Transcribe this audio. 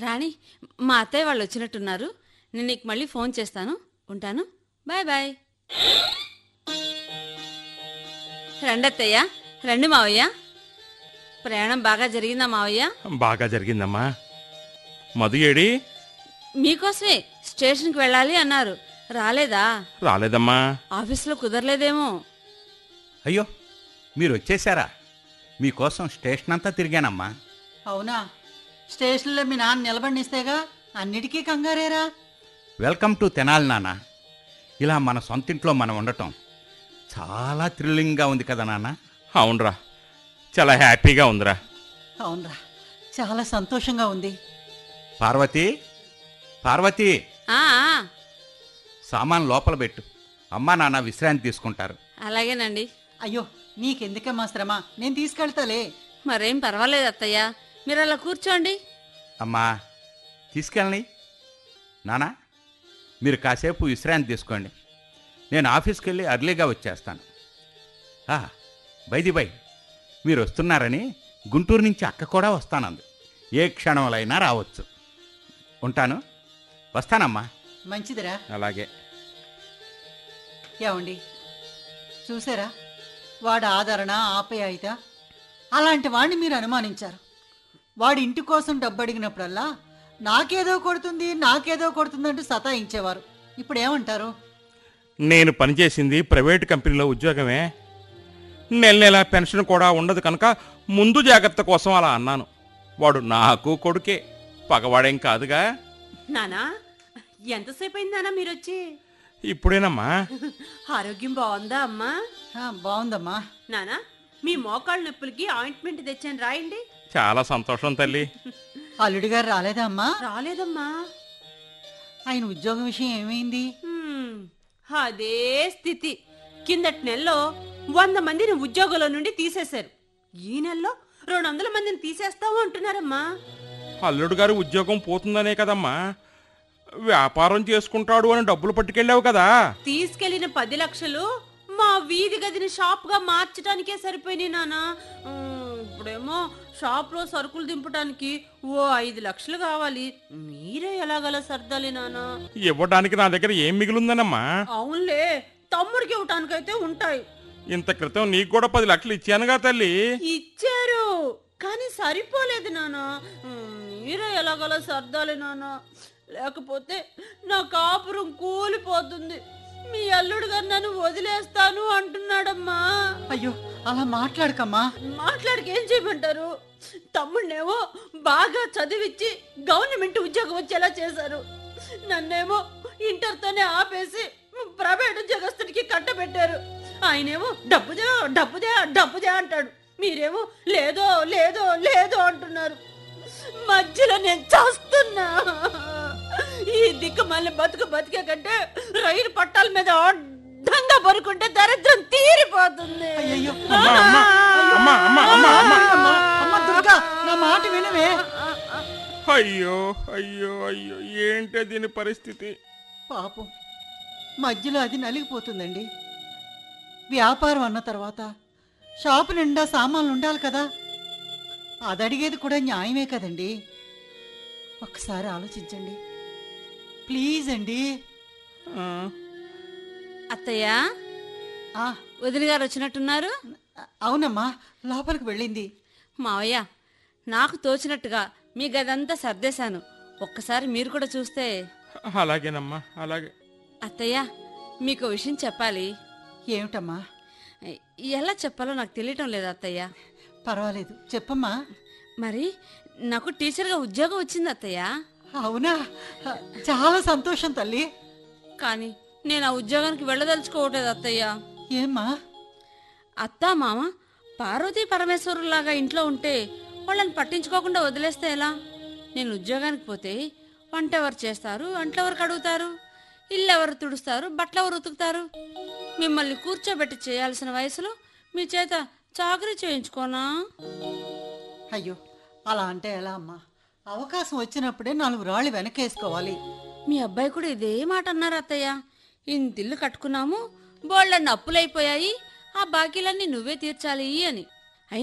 రాణి మా అత్తయ్య వాళ్ళు వచ్చినట్టున్నారు నేను నీకు మళ్ళీ ఫోన్ చేస్తాను ఉంటాను బాయ్ బాయ్ రండి అత్తయ్య రండి మావయ్య ప్రయాణం బాగా జరిగిందా మావయ్య బాగా జరిగిందమ్మా మధు ఏడి మీకోసమే స్టేషన్కి వెళ్ళాలి అన్నారు రాలేదా రాలేదమ్మా ఆఫీస్లో కుదరలేదేమో అయ్యో మీరు వచ్చేసారా మీకోసం స్టేషన్ అంతా తిరిగానమ్మా అవునా స్టేషన్లో మీ నాన్న నిలబడినిస్తేగా అన్నిటికీ కంగారేరా వెల్కమ్ టు తెనాలి నాన్న ఇలా మన సొంతింట్లో మనం ఉండటం చాలా థ్రిల్లింగ్గా ఉంది కదా నాన్న అవునరా చాలా హ్యాపీగా ఉందిరా అవునరా చాలా సంతోషంగా ఉంది పార్వతి పార్వతి ఆ, ఆ, సామాన్ లోపల పెట్టు అమ్మా నాన్న విశ్రాంతి తీసుకుంటారు అలాగేనండి అయ్యో నీకెందుకమ్మా శ్రమ నేను తీసుకెళ్తాలే మరేం పర్వాలేదు అత్తయ్య మీరు అలా కూర్చోండి అమ్మా తీసుకెళ్ళని నానా మీరు కాసేపు విశ్రాంతి తీసుకోండి నేను ఆఫీస్కి వెళ్ళి అర్లీగా వచ్చేస్తాను ఆ, బైది బై మీరు వస్తున్నారని గుంటూరు నుంచి అక్క కూడా వస్తానంది ఏ క్షణంలో రావచ్చు ఉంటాను వస్తానమ్మా మంచిదిరా అలాగే ఏమండి చూసారా వాడి ఆదరణ ఆప్యాయత అలాంటి వాడిని మీరు అనుమానించారు వాడి ఇంటి కోసం డబ్బు అడిగినప్పుడల్లా నాకేదో కొడుతుంది నాకేదో కొడుతుంది అంటూ సతాయించేవారు ఇప్పుడు ఏమంటారు నేను పనిచేసింది ప్రైవేట్ కంపెనీలో ఉద్యోగమే నెల నెల పెన్షన్ కూడా ఉండదు కనుక ముందు జాగ్రత్త కోసం అలా అన్నాను వాడు నాకు కొడుకే పగవాడేం కాదుగా నానా ఎంతసేపు అయింది నానా మీరొచ్చి ఇప్పుడేనమ్మా ఆరోగ్యం బాగుందా అమ్మా ఆ, బాగుందమ్మా నానా మీ మోకాళ్ళ నొప్పులకి ఆయింట్మెంట్ తెచ్చాను రాయండి చాలా సంతోషం తల్లి అల్లుడి గారు రాలేదా అమ్మా రాలేదమ్మా ఆయన ఉద్యోగం విషయం ఏమైంది హ్మ్, అదే స్థితి కిందటి నెలలో వంద మందిని ఉద్యోగంలో నుండి తీసేశారు ఈ నెలలో రెండు వందల మందిని తీసేస్తాము అంటున్నారమ్మా అల్లుడు గారు ఉద్యోగం పోతుందనే కదమ్మా వ్యాపారం చేసుకుంటాడు అని డబ్బులు పట్టుకెళ్ళావు కదా తీసుకెళ్లిన పది లక్షలు మా వీధి గదిని షాప్ గా మార్చడానికే సరిపోయినాయి నానా ఉమ్, ఇప్పుడేమో షాప్ లో సరుకులు దింపడానికి ఓ ఐదు లక్షలు కావాలి మీరే ఎలాగలా సర్దాలి నానా ఇవ్వడానికి నా దగ్గర ఏం మిగిలిందనమ్మా అవునులే తమ్ముడికి ఇవ్వటానికైతే ఉంటాయి ఇంత క్రితం నీకు కూడా పది లక్షలు ఇచ్చానుగా తల్లి ఇచ్చారు కానీ సరిపోలేదు నానా ఉమ్, మీరే ఎలాగలా సర్దాలి నానా లేకపోతే నా కాపురం కూలిపోతుంది మీ అల్లుడు గారు నన్ను వదిలేస్తాను అంటున్నాడమ్మా అయ్యో అలా మాట్లాడకమ్మా మాట్లాడికి ఏం చేయమంటారు తమ్ముడినేమో బాగా చదివిచ్చి గవర్నమెంట్ ఉద్యోగం వచ్చేలా చేశారు నన్నేమో ఇంటర్తోనే ఆపేసి ప్రైవేట్ ఉద్యోగస్తుడికి కట్టబెట్టారు ఆయనేమో డబ్బుదే డబ్బుదే డబ్బుదే అంటాడు మీరేమో లేదో లేదో లేదో అంటున్నారు మధ్యలో నేను చేస్తున్నా ఈ దిక్కు మళ్ళీ బతుకు బతికే కంటే రైలు పట్టాల మీద అడ్డంగా పరుకుంటే దరిద్రం తీరిపోతుంది అయ్యయ్యో. అమ్మా, అమ్మా, అమ్మా, అమ్మా, అమ్మా, అమ్మా. అమ్మా, అమ్మ దుర్గా నా మాట వినవే అయ్యో అయ్యో అయ్యో ఏంటే దీని పరిస్థితి పాపం మధ్యలో అది నలిగిపోతుందండి వ్యాపారం అన్న తర్వాత షాపు నిండా సామాన్లు ఉండాలి కదా అది అడిగేది కూడా న్యాయమే కదండి ఒక్కసారి ఆలోచించండి ప్లీజ్ అండి ఆ, అత్తయ్య ఆ, వదిన గారు వచ్చినట్టున్నారు అవునమ్మా లోపలికి వెళ్ళింది మావయ్య నాకు తోచినట్టుగా మీ గదంతా సర్దేశాను ఒక్కసారి మీరు కూడా చూస్తే అలాగేనమ్మా అలాగే అత్తయ్య మీకు విషయం చెప్పాలి ఏమిటమ్మా ఎలా చెప్పాలో నాకు తెలియటం లేదు అత్తయ్య పర్వాలేదు చెప్పమ్మా మరి నాకు టీచర్గా ఉద్యోగం వచ్చింది అత్తయ్య అవునా చాలా సంతోషం తల్లి కానీ నేను ఆ ఉద్యోగానికి వెళ్ళదలుచుకోవట్లేదు అత్తయ్య ఏమ్మా అత్తా మామ పార్వతీ పరమేశ్వరులాగా ఇంట్లో ఉంటే వాళ్ళని పట్టించుకోకుండా వదిలేస్తే ఎలా నేను ఉద్యోగానికి పోతే వంట ఎవరు చేస్తారు అంట్లు ఎవరు కడుగుతారు ఇల్లు ఎవరు తుడుస్తారు బట్టలు ఎవరు ఉతుకుతారు మిమ్మల్ని కూర్చోబెట్టి చేయాల్సిన వయసులో మీ చేత చాకరీ చేయించుకోనా అయ్యో అలా అంటే ఎలా అమ్మా అవకాశం వచ్చినప్పుడే నాలుగు రాళ్ళు వెనకేసుకోవాలి మీ అబ్బాయి కూడా ఇదే మాట అన్నారు అత్తయ్య ఇంతిల్లు కట్టుకున్నాము బోళ్ళన్ని అప్పులైపోయాయి ఆ బాకీలన్నీ నువ్వే తీర్చాలి అని